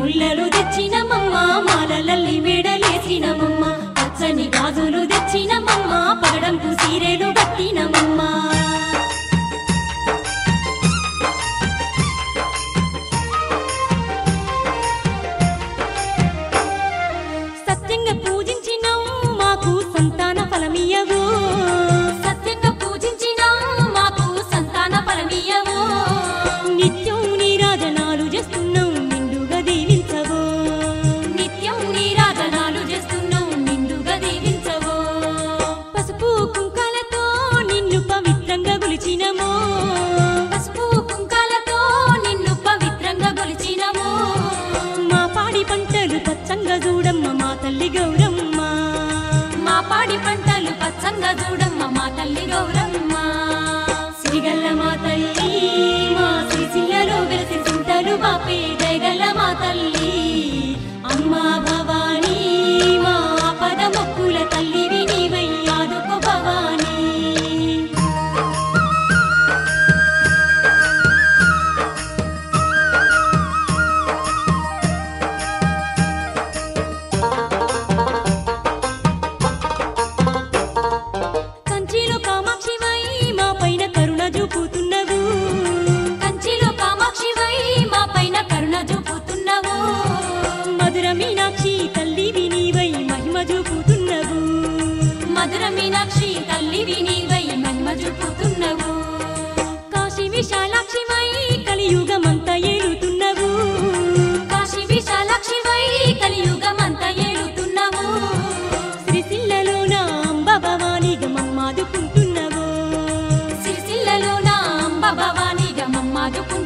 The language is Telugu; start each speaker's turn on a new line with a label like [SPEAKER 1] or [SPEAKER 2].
[SPEAKER 1] ముళ్ళలు తెచ్చినమమ్మ మాలలల్లి మేడలేసినమమ్మ పచ్చని గాజులు తెచ్చినమమ్మ పగడంపు సీరెలు కట్టినమమ్మ సత్యంగా పూజించినావు మాకు సంతాన ఫలమియవు సత్యంగా పూజించినావు మాకు సంతాన ఫలమియవు నిత్యం నీరాజనాలు చేస్తున్నావు నిండుగా దీవించవు నిత్యం నీరాజనాలు చేస్తున్నావు నిండుగా దీవించవు పసుపు కుంకాలతో నిన్ను పవిత్రంగా గులిచినము పసుపు కుంకాలతో నిన్ను పవిత్రంగా గొలిచినము మా పాడి పంటలు పచ్చంగా చూడమ్మ మా తల్లి గౌరమ్మ మా పాడి పంటలు పచ్చంగా చూడమ్మ మా తల్లి గౌరమ్మ సిరిగల్ల మా తల్లి మా సిరిసిల్లలో వెలిసి చింతలు బాపే దయగల్ల మా తల్లి అమ్మా భవానీ మా పద మొక్కుల తల్లివి నీవై ఆదుకో భవానీ కంచిలో కామాక్షివై మా పైన కరుణ చూపుతున్నవు కంచిలో కామాక్షివై మా పైన కరుణ చూపుతున్నవు మధుర మీనాక్షి తల్లి వినివై మహిమ చూపుతున్నవు మధుర మీనాక్షి తల్లి వినివై మహిమ చూపుతున్నవు కాశీ విశాలాక్షివై కలియుగమంతా ఏలుతున్నవు కాశీ విశాలాక్షివై కలియుగమంతా ఏలుతున్నవు సిరిసిల్లలో నా అంబ భవానీగా మమ్మాదుకుంటున్నవు సిరిసిల్లలో నా అంబ భవానీగా మమ్మాదుకుంటున్నవు